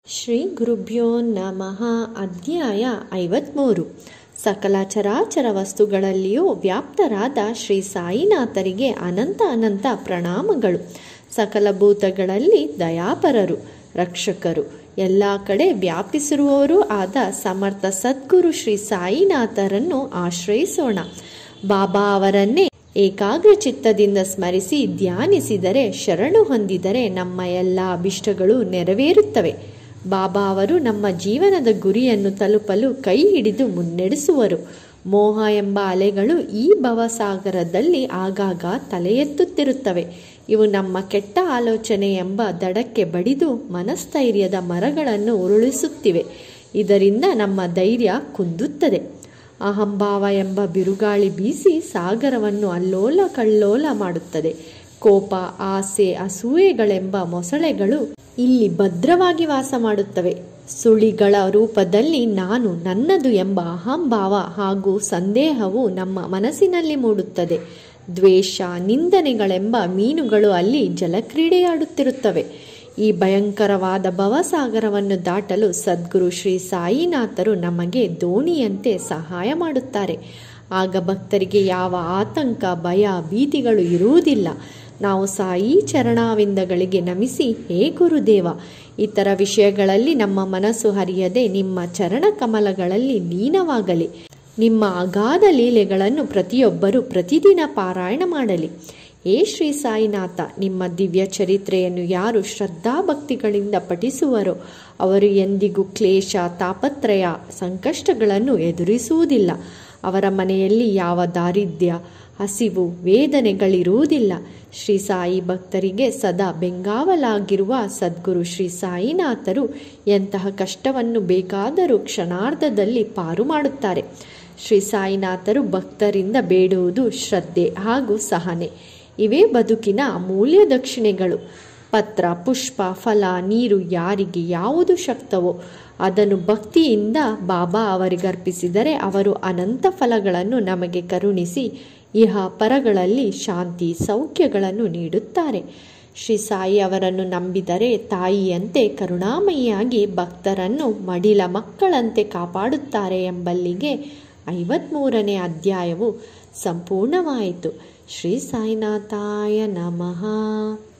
ಶ್ರೀ ಗುರುಭ್ಯೋ ನಮಃ ಅಧ್ಯಾಯ ಐವತ್ಮೂರು ಸಕಲ ಚರಾಚರ ವಸ್ತುಗಳಲ್ಲಿಯೂ ವ್ಯಾಪ್ತರಾದ ಶ್ರೀ ಸಾಯಿನಾಥರಿಗೆ ಅನಂತ ಅನಂತ ಪ್ರಣಾಮಗಳು ಸಕಲ ಭೂತಗಳಲ್ಲಿ ದಯಾಪರರು ರಕ್ಷಕರು ಎಲ್ಲ ಕಡೆ ವ್ಯಾಪಿಸಿರುವವರೂ ಆದ ಸಮರ್ಥ ಸದ್ಗುರು ಶ್ರೀ ಸಾಯಿನಾಥರನ್ನು ಆಶ್ರಯಿಸೋಣ ಬಾಬಾ ಅವರನ್ನೇ ಏಕಾಗ್ರ ಚಿತ್ತದಿಂದ ಸ್ಮರಿಸಿ ಧ್ಯಾನಿಸಿದರೆ ಶರಣು ಹೊಂದಿದರೆ ನಮ್ಮ ಎಲ್ಲ ಅಭಿಷ್ಟಗಳು ನೆರವೇರುತ್ತವೆ ಬಾಬಾ ಅವರು ನಮ್ಮ ಜೀವನದ ಗುರಿಯನ್ನು ತಲುಪಲು ಕೈ ಹಿಡಿದು ಮುನ್ನಡೆಸುವರು ಮೋಹ ಎಂಬ ಅಲೆಗಳು ಈ ಭವಸಾಗರದಲ್ಲಿ ಆಗಾಗ ತಲೆ ಎತ್ತುತ್ತಿರುತ್ತವೆ ಇವು ನಮ್ಮ ಕೆಟ್ಟ ಆಲೋಚನೆ ಎಂಬ ದಡಕ್ಕೆ ಬಡಿದು ಮನಸ್ಥೈರ್ಯದ ಮರಗಳನ್ನು ಉರುಳಿಸುತ್ತಿವೆ ಇದರಿಂದ ನಮ್ಮ ಧೈರ್ಯ ಕುಂದುತ್ತದೆ ಅಹಂಭಾವ ಎಂಬ ಬಿರುಗಾಳಿ ಬೀಸಿ ಸಾಗರವನ್ನು ಅಲ್ಲೋಲ ಕಳ್ಳೋಲ ಮಾಡುತ್ತದೆ ಕೋಪ ಆಸೆ ಅಸೂಯೆಗಳೆಂಬ ಮೊಸಳೆಗಳು ಇಲ್ಲಿ ಭದ್ರವಾಗಿ ವಾಸ ಮಾಡುತ್ತವೆ ಸುಳಿಗಳ ರೂಪದಲ್ಲಿ ನಾನು ನನ್ನದು ಎಂಬ ಅಹಂಭಾವ ಹಾಗೂ ಸಂದೇಹವು ನಮ್ಮ ಮನಸ್ಸಿನಲ್ಲಿ ಮೂಡುತ್ತದೆ ದ್ವೇಷ ನಿಂದನೆಗಳೆಂಬ ಮೀನುಗಳು ಅಲ್ಲಿ ಜಲಕ್ರೀಡೆಯಾಡುತ್ತಿರುತ್ತವೆ ಈ ಭಯಂಕರವಾದ ಭವಸಾಗರವನ್ನು ದಾಟಲು ಸದ್ಗುರು ಶ್ರೀ ಸಾಯಿನಾಥರು ನಮಗೆ ದೋಣಿಯಂತೆ ಸಹಾಯ ಮಾಡುತ್ತಾರೆ ಆಗ ಭಕ್ತರಿಗೆ ಯಾವ ಆತಂಕ ಭಯ ಭೀತಿಗಳು ಇರುವುದಿಲ್ಲ ನಾವು ಸಾಯಿ ಚರಣಾವಿಂದಗಳಿಗೆ ನಮಿಸಿ ಹೇ ಗುರುದೇವ ಇತರ ವಿಷಯಗಳಲ್ಲಿ ನಮ್ಮ ಮನಸ್ಸು ಹರಿಯದೆ ನಿಮ್ಮ ಚರಣ ಕಮಲಗಳಲ್ಲಿ ಲೀನವಾಗಲಿ ನಿಮ್ಮ ಅಗಾಧ ಲೀಲೆಗಳನ್ನು ಪ್ರತಿಯೊಬ್ಬರು ಪ್ರತಿದಿನ ಪಾರಾಯಣ ಮಾಡಲಿ ಹೇ ಶ್ರೀ ಸಾಯಿನಾಥ ನಿಮ್ಮ ದಿವ್ಯ ಚರಿತ್ರೆಯನ್ನು ಯಾರು ಶ್ರದ್ಧಾಭಕ್ತಿಗಳಿಂದ ಪಠಿಸುವರೋ ಅವರು ಎಂದಿಗೂ ಕ್ಲೇಶ ತಾಪತ್ರಯ ಸಂಕಷ್ಟಗಳನ್ನು ಎದುರಿಸುವುದಿಲ್ಲ ಅವರ ಮನೆಯಲ್ಲಿ ಯಾವ ದಾರಿದ್ರ್ಯ ಹಸಿವು ವೇದನೆಗಳಿರುವುದಿಲ್ಲ ಶ್ರೀ ಸಾಯಿ ಭಕ್ತರಿಗೆ ಸದಾ ಬೆಂಗಾವಲಾಗಿರುವ ಸದ್ಗುರು ಶ್ರೀ ಸಾಯಿನಾಥರು ಎಂತಹ ಕಷ್ಟವನ್ನು ಬೇಕಾದರೂ ಕ್ಷಣಾರ್ಧದಲ್ಲಿ ಪಾರು ಮಾಡುತ್ತಾರೆ ಶ್ರೀ ಸಾಯಿನಾಥರು ಭಕ್ತರಿಂದ ಬೇಡುವುದು ಶ್ರದ್ಧೆ ಹಾಗೂ ಸಹನೆ ಇವೇ ಬದುಕಿನ ಅಮೂಲ್ಯ ದಕ್ಷಿಣೆಗಳು ಪತ್ರ ಪುಷ್ಪ ಫಲ ನೀರು ಯಾರಿಗೆ ಯಾವುದು ಶಕ್ತವೋ ಅದನ್ನು ಭಕ್ತಿಯಿಂದ ಬಾಬಾ ಅವರಿಗರ್ಪಿಸಿದರೆ ಅವರು ಅನಂತ ಫಲಗಳನ್ನು ನಮಗೆ ಕರುಣಿಸಿ ಇಹ ಪರಗಳಲ್ಲಿ ಶಾಂತಿ ಸೌಖ್ಯಗಳನ್ನು ನೀಡುತ್ತಾರೆ ಶ್ರೀ ಸಾಯಿ ಅವರನ್ನು ನಂಬಿದರೆ ತಾಯಿಯಂತೆ ಕರುಣಾಮಯಿಯಾಗಿ ಭಕ್ತರನ್ನು ಮಡಿಲ ಮಕ್ಕಳಂತೆ ಕಾಪಾಡುತ್ತಾರೆ ಎಂಬಲ್ಲಿಗೆ ಐವತ್ಮೂರನೇ ಅಧ್ಯಾಯವು ಸಂಪೂರ್ಣವಾಯಿತು ಶ್ರೀ ಸಾಯಿನಾಥಾಯ ನಮಃ